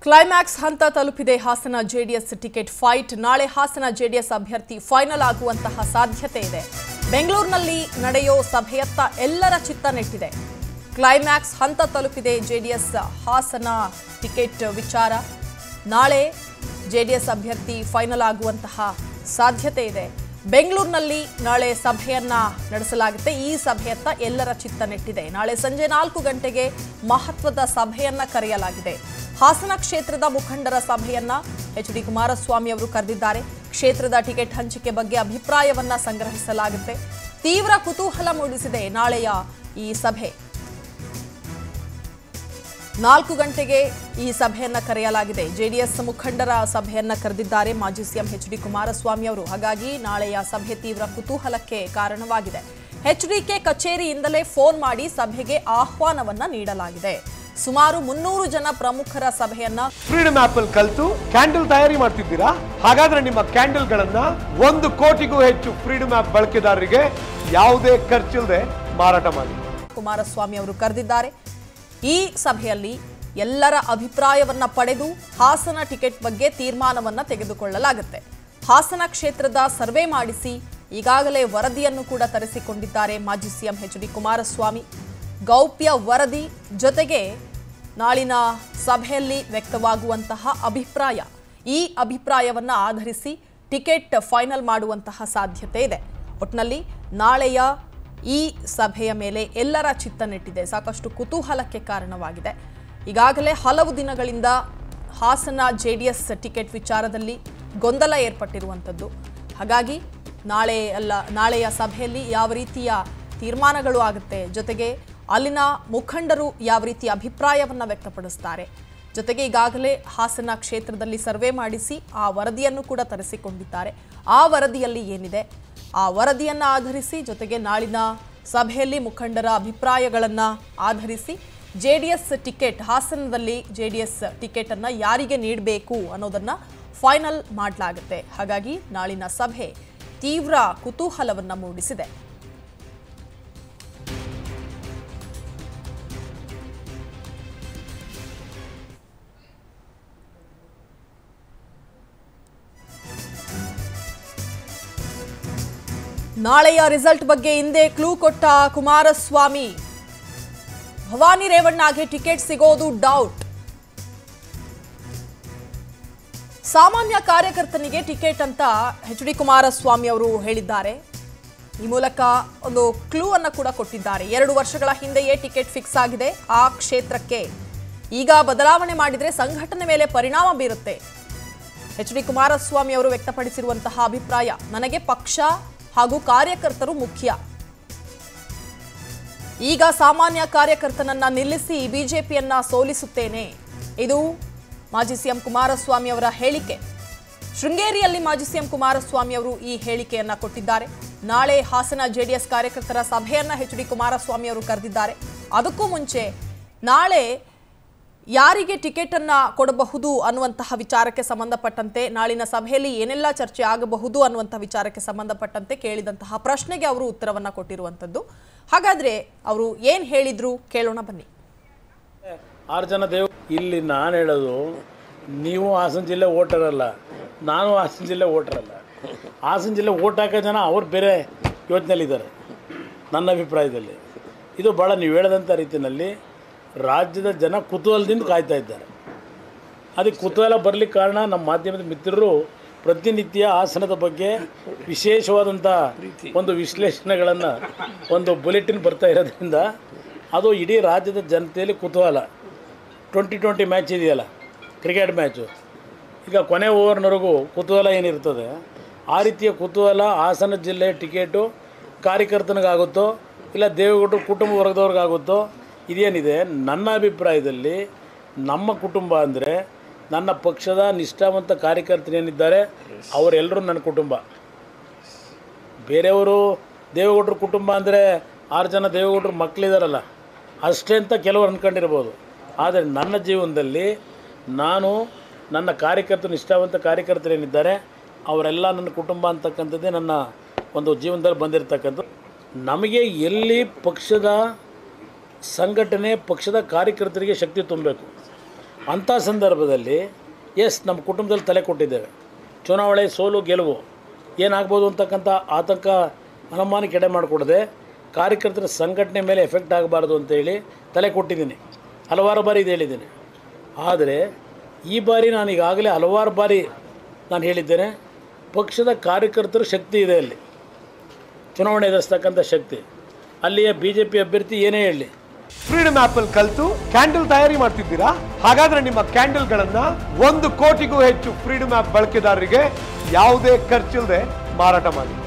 climax ಹಂತ ತಲುಪಿದೆ Hassan JDS ticket fight ನಾಳೆ ಹಾಸನ ಜೆಡಿಎಸ್ ಅಭ್ಯರ್ಥಿ ಫೈನಲ್ ಆಗುವಂತಹ ಸಾಧ್ಯತೆ ಇದೆ ಬೆಂಗಳೂರಿನಲ್ಲಿ ನಡೆಯೋ ಸಭೆಯತ್ತ ಎಲ್ಲರ ಚಿತ್ತ ನೆಟ್ಟಿದೆ ಕ್ಲೈಮ್ಯಾಕ್ಸ್ ಹಂತ ತಲುಪಿದೆ ಜೆಡಿಎಸ್ ಹಾಸನ ಟಿಕೆಟ್ ವಿಚಾರ ನಾಳೆ ಜೆಡಿಎಸ್ ಅಭ್ಯರ್ಥಿ ಫೈನಲ್ ಆಗುವಂತಹ ಸಾಧ್ಯತೆ ಇದೆ ಬೆಂಗಳೂರಿನಲ್ಲಿ ನಾಳೆ ಸಭೆಯನ್ನ ನಡೆಸಲಾಗುತ್ತೆ ಈ ಸಭೆಯತ್ತ ಎಲ್ಲರ ಚಿತ್ತ ನೆಟ್ಟಿದೆ ನಾಳೆ ಸಂಜೆ ನಾಲ್ಕು ಗಂಟೆಗೆ ಮಹತ್ವದ ಸಭೆಯನ್ನ ಕರೆಯಲಾಗಿದೆ ಹಾಸನ ಕ್ಷೇತ್ರದ ಮುಖಂಡರ ಸಭೆಯನ್ನ ಎಚ್ ಡಿ ಕುಮಾರಸ್ವಾಮಿ ಅವರು ಕರೆದಿದ್ದಾರೆ ಕ್ಷೇತ್ರದ ಟಿಕೆಟ್ ಹಂಚಿಕೆ ಬಗ್ಗೆ ಅಭಿಪ್ರಾಯವನ್ನ ಸಂಗ್ರಹಿಸಲಾಗುತ್ತೆ ತೀವ್ರ ಕುತೂಹಲ ಮೂಡಿಸಿದೆ ನಾಳೆಯ ಈ ಸಭೆ ನಾಲ್ಕು ಗಂಟೆಗೆ ಈ ಸಭೆಯನ್ನ ಕರೆಯಲಾಗಿದೆ ಜೆಡಿಎಸ್ ಮುಖಂಡರ ಸಭೆಯನ್ನ ಕರೆದಿದ್ದಾರೆ ಮಾಜಿ ಸಿಎಂ ಎಚ್ ಡಿ ಕುಮಾರಸ್ವಾಮಿ ಅವರು ಹಾಗಾಗಿ ನಾಳೆಯ ಸಭೆ ತೀವ್ರ ಕುತೂಹಲಕ್ಕೆ ಕಾರಣವಾಗಿದೆ ಎಚ್ಡಿಕೆ ಕಚೇರಿಯಿಂದಲೇ ಫೋನ್ ಮಾಡಿ ಸಭೆಗೆ ಆಹ್ವಾನವನ್ನ ನೀಡಲಾಗಿದೆ ಸುಮಾರು ಮುನ್ನೂರು ಜನ ಪ್ರಮುಖರ ಸಭೆಯನ್ನ ಫ್ರೀಡಮ್ ಆಪ್ ಅಲ್ಲಿ ಕಲ್ತು ಕ್ಯಾಂಡಲ್ ತಯಾರಿ ಮಾಡ್ತಿದ್ದೀರಾ ಹಾಗಾದ್ರೆ ನಿಮ್ಮ ಕ್ಯಾಂಡಲ್ ಗಳನ್ನ ಒಂದು ಕೋಟಿಗೂ ಹೆಚ್ಚು ಫ್ರೀಡಮ್ ಆಪ್ ಬಳಕೆದಾರರಿಗೆ ಯಾವುದೇ ಖರ್ಚಿಲ್ಲದೆ ಮಾರಾಟ ಮಾಡಿ ಕುಮಾರಸ್ವಾಮಿ ಅವರು ಕರೆದಿದ್ದಾರೆ ಈ ಸಭೆಯಲ್ಲಿ ಎಲ್ಲರ ಅಭಿಪ್ರಾಯವನ್ನ ಪಡೆದು ಹಾಸನ ಟಿಕೆಟ್ ಬಗ್ಗೆ ತೀರ್ಮಾನವನ್ನ ತೆಗೆದುಕೊಳ್ಳಲಾಗುತ್ತೆ ಹಾಸನ ಕ್ಷೇತ್ರದ ಸರ್ವೆ ಮಾಡಿಸಿ ಈಗಾಗಲೇ ವರದಿಯನ್ನು ಕೂಡ ತರಿಸಿಕೊಂಡಿದ್ದಾರೆ ಮಾಜಿ ಸಿಎಂ ಎಚ್ ಡಿ ಕುಮಾರಸ್ವಾಮಿ ಗೌಪ್ಯ ವರದಿ ಜೊತೆಗೆ ನಾಳಿನ ಸಭೆಯಲ್ಲಿ ವ್ಯಕ್ತವಾಗುವಂತಹ ಅಭಿಪ್ರಾಯ ಈ ಅಭಿಪ್ರಾಯವನ್ನ ಆಧರಿಸಿ ಟಿಕೆಟ್ ಫೈನಲ್ ಮಾಡುವಂತಹ ಸಾಧ್ಯತೆ ಇದೆ ಒಟ್ನಲ್ಲಿ ನಾಳೆಯ ಈ ಸಭೆಯ ಮೇಲೆ ಎಲ್ಲರ ಚಿತ್ತ ನೆಟ್ಟಿದೆ ಸಾಕಷ್ಟು ಕುತೂಹಲಕ್ಕೆ ಕಾರಣವಾಗಿದೆ ಈಗಾಗಲೇ ಹಲವು ದಿನಗಳಿಂದ ಹಾಸನ ಜೆಡಿಎಸ್ ಟಿಕೆಟ್ ವಿಚಾರದಲ್ಲಿ ಗೊಂದಲ ಏರ್ಪಟ್ಟಿರುವಂಥದ್ದು ಹಾಗಾಗಿ ನಾಳೆ ಅಲ್ಲ ನಾಳೆಯ ಸಭೆಯಲ್ಲಿ ಯಾವ ರೀತಿಯ ತೀರ್ಮಾನಗಳು ಆಗುತ್ತೆ ಜೊತೆಗೆ ಅಲ್ಲಿನ ಮುಖಂಡರು ಯಾವ ರೀತಿಯ ಅಭಿಪ್ರಾಯವನ್ನು ವ್ಯಕ್ತಪಡಿಸ್ತಾರೆ ಜೊತೆಗೆ ಈಗಾಗಲೇ ಹಾಸನ ಕ್ಷೇತ್ರದಲ್ಲಿ ಸರ್ವೆ ಮಾಡಿಸಿ ಆ ವರದಿಯನ್ನು ಕೂಡ ತರಿಸಿಕೊಂಡಿದ್ದಾರೆ ಆ ವರದಿಯಲ್ಲಿ ಏನಿದೆ ಆ ವರದಿಯನ್ನು ಆಧರಿಸಿ ಜೊತೆಗೆ ನಾಳಿನ ಸಭೆಯಲ್ಲಿ ಮುಖಂಡರ ಅಭಿಪ್ರಾಯಗಳನ್ನು ಆಧರಿಸಿ ಜೆ ಡಿ ಎಸ್ ಟಿಕೆಟ್ ಹಾಸನದಲ್ಲಿ ಜೆ ಡಿ ಎಸ್ ಟಿಕೆಟನ್ನು ಯಾರಿಗೆ ನೀಡಬೇಕು ಅನ್ನೋದನ್ನು ಫೈನಲ್ ಮಾಡಲಾಗುತ್ತೆ ಹಾಗಾಗಿ ನಾಳಿನ ಸಭೆ ತೀವ್ರ ಕುತೂಹಲವನ್ನು ಮೂಡಿಸಿದೆ ನಾಳೆಯ ರಿಸಲ್ಟ್ ಬಗ್ಗೆ ಹಿಂದೆ ಕ್ಲೂ ಕೊಟ್ಟ ಕುಮಾರಸ್ವಾಮಿ ಭವಾನಿ ರೇವಣ್ಣಗೆ ಟಿಕೆಟ್ ಸಿಗೋದು ಡೌಟ್ ಸಾಮಾನ್ಯ ಕಾರ್ಯಕರ್ತನಿಗೆ ಟಿಕೆಟ್ ಅಂತ ಎಚ್ ಡಿ ಕುಮಾರಸ್ವಾಮಿ ಅವರು ಹೇಳಿದ್ದಾರೆ ಈ ಮೂಲಕ ಒಂದು ಕ್ಲೂ ಅನ್ನು ಕೂಡ ಕೊಟ್ಟಿದ್ದಾರೆ ಎರಡು ವರ್ಷಗಳ ಹಿಂದೆಯೇ ಟಿಕೆಟ್ ಫಿಕ್ಸ್ ಆಗಿದೆ ಆ ಕ್ಷೇತ್ರಕ್ಕೆ ಈಗ ಬದಲಾವಣೆ ಮಾಡಿದರೆ ಸಂಘಟನೆ ಮೇಲೆ ಪರಿಣಾಮ ಬೀರುತ್ತೆ ಎಚ್ ಡಿ ಕುಮಾರಸ್ವಾಮಿ ಅವರು ವ್ಯಕ್ತಪಡಿಸಿರುವಂತಹ ಅಭಿಪ್ರಾಯ ನನಗೆ ಪಕ್ಷ ಹಾಗೂ ಕಾರ್ಯಕರ್ತರು ಮುಖ್ಯ ಈಗ ಸಾಮಾನ್ಯ ಕಾರ್ಯಕರ್ತನನ್ನ ನಿಲ್ಲಿಸಿ ಬಿಜೆಪಿಯನ್ನ ಸೋಲಿಸುತ್ತೇನೆ ಇದು ಮಾಜಿ ಸಿಎಂ ಕುಮಾರಸ್ವಾಮಿ ಅವರ ಹೇಳಿಕೆ ಶೃಂಗೇರಿಯಲ್ಲಿ ಮಾಜಿ ಸಿಎಂ ಕುಮಾರಸ್ವಾಮಿ ಅವರು ಈ ಹೇಳಿಕೆಯನ್ನ ಕೊಟ್ಟಿದ್ದಾರೆ ನಾಳೆ ಹಾಸನ ಜೆಡಿಎಸ್ ಕಾರ್ಯಕರ್ತರ ಸಭೆಯನ್ನ ಎಚ್ ಡಿ ಕುಮಾರಸ್ವಾಮಿ ಅವರು ಕರೆದಿದ್ದಾರೆ ಅದಕ್ಕೂ ಮುಂಚೆ ನಾಳೆ ಯಾರಿಗೆ ಟಿಕೆಟ್ ಅನ್ನ ಕೊಡಬಹುದು ಅನ್ನುವಂತಹ ವಿಚಾರಕ್ಕೆ ಸಂಬಂಧಪಟ್ಟಂತೆ ನಾಳಿನ ಸಭೆಯಲ್ಲಿ ಏನೆಲ್ಲ ಚರ್ಚೆ ಆಗಬಹುದು ಅನ್ನುವಂತಹ ವಿಚಾರಕ್ಕೆ ಸಂಬಂಧಪಟ್ಟಂತೆ ಕೇಳಿದಂತಹ ಪ್ರಶ್ನೆಗೆ ಅವರು ಉತ್ತರವನ್ನ ಕೊಟ್ಟಿರುವಂತದ್ದು ಹಾಗಾದ್ರೆ ಅವರು ಏನ್ ಹೇಳಿದ್ರು ಕೇಳೋಣ ಬನ್ನಿ ಆರು ಜನ ದೇವ್ ಇಲ್ಲಿ ನಾನು ಹೇಳೋದು ನೀವು ಹಾಸನ ಜಿಲ್ಲೆ ವೋಟರ್ ಅಲ್ಲ ನಾನು ಹಾಸನ ಜಿಲ್ಲೆ ವೋಟರ್ ಅಲ್ಲ ಹಾಸನ ಜಿಲ್ಲೆ ಓಟ್ ಹಾಕೋ ಜನ ಅವ್ರು ಬೇರೆ ಯೋಚನೆಯಲ್ಲಿದ್ದಾರೆ ನನ್ನ ಅಭಿಪ್ರಾಯದಲ್ಲಿ ಇದು ಭಾಳ ನೀವು ಹೇಳದಂಥ ರೀತಿಯಲ್ಲಿ ರಾಜ್ಯದ ಜನ ಕುತೂಹಲದಿಂದ ಕಾಯ್ತಾ ಇದ್ದಾರೆ ಅದಕ್ಕೆ ಕುತೂಹಲ ಬರಲಿಕ್ಕೆ ಕಾರಣ ನಮ್ಮ ಮಾಧ್ಯಮದ ಮಿತ್ರರು ಪ್ರತಿನಿತ್ಯ ಹಾಸನದ ಬಗ್ಗೆ ವಿಶೇಷವಾದಂಥ ಒಂದು ವಿಶ್ಲೇಷಣೆಗಳನ್ನು ಒಂದು ಬುಲೆಟಿನ್ ಬರ್ತಾ ಇರೋದ್ರಿಂದ ಅದು ಇಡೀ ರಾಜ್ಯದ ಜನತೆಯಲ್ಲಿ ಕುತೂಹಲ ಟ್ವೆಂಟಿ ಟ್ವೆಂಟಿ ಮ್ಯಾಚ್ ಇದೆಯಲ್ಲ ಕ್ರಿಕೆಟ್ ಮ್ಯಾಚು ಈಗ ಕೊನೆ ಓವರ್ನವರೆಗೂ ಕುತೂಹಲ ಏನಿರ್ತದೆ ಆ ರೀತಿಯ ಕುತೂಹಲ ಹಾಸನ ಜಿಲ್ಲೆಯ ಟಿಕೆಟು ಕಾರ್ಯಕರ್ತನಿಗಾಗುತ್ತೋ ಇಲ್ಲ ದೇವೇಗೌಡರು ಕುಟುಂಬ ವರ್ಗದವ್ರಿಗಾಗುತ್ತೋ ಇದೇನಿದೆ ನನ್ನ ಅಭಿಪ್ರಾಯದಲ್ಲಿ ನಮ್ಮ ಕುಟುಂಬ ಅಂದರೆ ನನ್ನ ಪಕ್ಷದ ನಿಷ್ಠಾವಂತ ಕಾರ್ಯಕರ್ತರೇನಿದ್ದಾರೆ ಅವರೆಲ್ಲರೂ ನನ್ನ ಕುಟುಂಬ ಬೇರೆಯವರು ದೇವೇಗೌಡರ ಕುಟುಂಬ ಅಂದರೆ ಆರು ಜನ ದೇವೇಗೌಡರ ಮಕ್ಕಳಿದಾರಲ್ಲ ಅಷ್ಟೇ ಅಂತ ಕೆಲವರು ಅಂದ್ಕೊಂಡಿರ್ಬೋದು ಆದರೆ ನನ್ನ ಜೀವನದಲ್ಲಿ ನಾನು ನನ್ನ ಕಾರ್ಯಕರ್ತರು ನಿಷ್ಠಾವಂತ ಕಾರ್ಯಕರ್ತರೇನಿದ್ದಾರೆ ಅವರೆಲ್ಲ ನನ್ನ ಕುಟುಂಬ ಅಂತಕ್ಕಂಥದ್ದೇ ನನ್ನ ಒಂದು ಜೀವನದಲ್ಲಿ ಬಂದಿರತಕ್ಕಂಥದ್ದು ನಮಗೆ ಎಲ್ಲಿ ಪಕ್ಷದ ಸಂಘಟನೆ ಪಕ್ಷದ ಕಾರ್ಯಕರ್ತರಿಗೆ ಶಕ್ತಿ ತುಂಬಬೇಕು ಅಂಥ ಸಂದರ್ಭದಲ್ಲಿ ಎಸ್ ನಮ್ಮ ಕುಟುಂಬದಲ್ಲಿ ತಲೆ ಕೊಟ್ಟಿದ್ದೇವೆ ಚುನಾವಣೆ ಸೋಲು ಗೆಲುವು ಏನಾಗ್ಬೋದು ಅಂತಕ್ಕಂಥ ಆತಂಕ ಅನುಮಾನಕ್ಕೆ ಎಡೆ ಮಾಡಿಕೊಡದೆ ಕಾರ್ಯಕರ್ತರ ಸಂಘಟನೆ ಮೇಲೆ ಎಫೆಕ್ಟ್ ಆಗಬಾರ್ದು ಅಂತೇಳಿ ತಲೆ ಕೊಟ್ಟಿದ್ದೀನಿ ಹಲವಾರು ಬಾರಿ ಇದು ಹೇಳಿದ್ದೀನಿ ಆದರೆ ಈ ಬಾರಿ ನಾನು ಈಗಾಗಲೇ ಹಲವಾರು ಬಾರಿ ನಾನು ಹೇಳಿದ್ದೇನೆ ಪಕ್ಷದ ಕಾರ್ಯಕರ್ತರ ಶಕ್ತಿ ಇದೆ ಅಲ್ಲಿ ಚುನಾವಣೆ ಎದುರಿಸ್ತಕ್ಕಂಥ ಶಕ್ತಿ ಅಲ್ಲಿಯ ಬಿ ಜೆ ಪಿ ಅಭ್ಯರ್ಥಿ ಏನೇ ಹೇಳಲಿ ಫ್ರೀಡಮ್ ಆಪ್ ಅಲ್ಲಿ ಕಲಿತು ಕ್ಯಾಂಡಲ್ ತಯಾರಿ ಮಾಡ್ತಿದ್ದೀರಾ ಹಾಗಾದ್ರೆ ನಿಮ್ಮ ಕ್ಯಾಂಡಲ್ಗಳನ್ನ ಒಂದು ಕೋಟಿಗೂ ಹೆಚ್ಚು ಫ್ರೀಡಮ್ ಆಪ್ ಬಳಕೆದಾರರಿಗೆ ಯಾವುದೇ ಖರ್ಚಿಲ್ಲದೆ ಮಾರಾಟ ಮಾಡಿ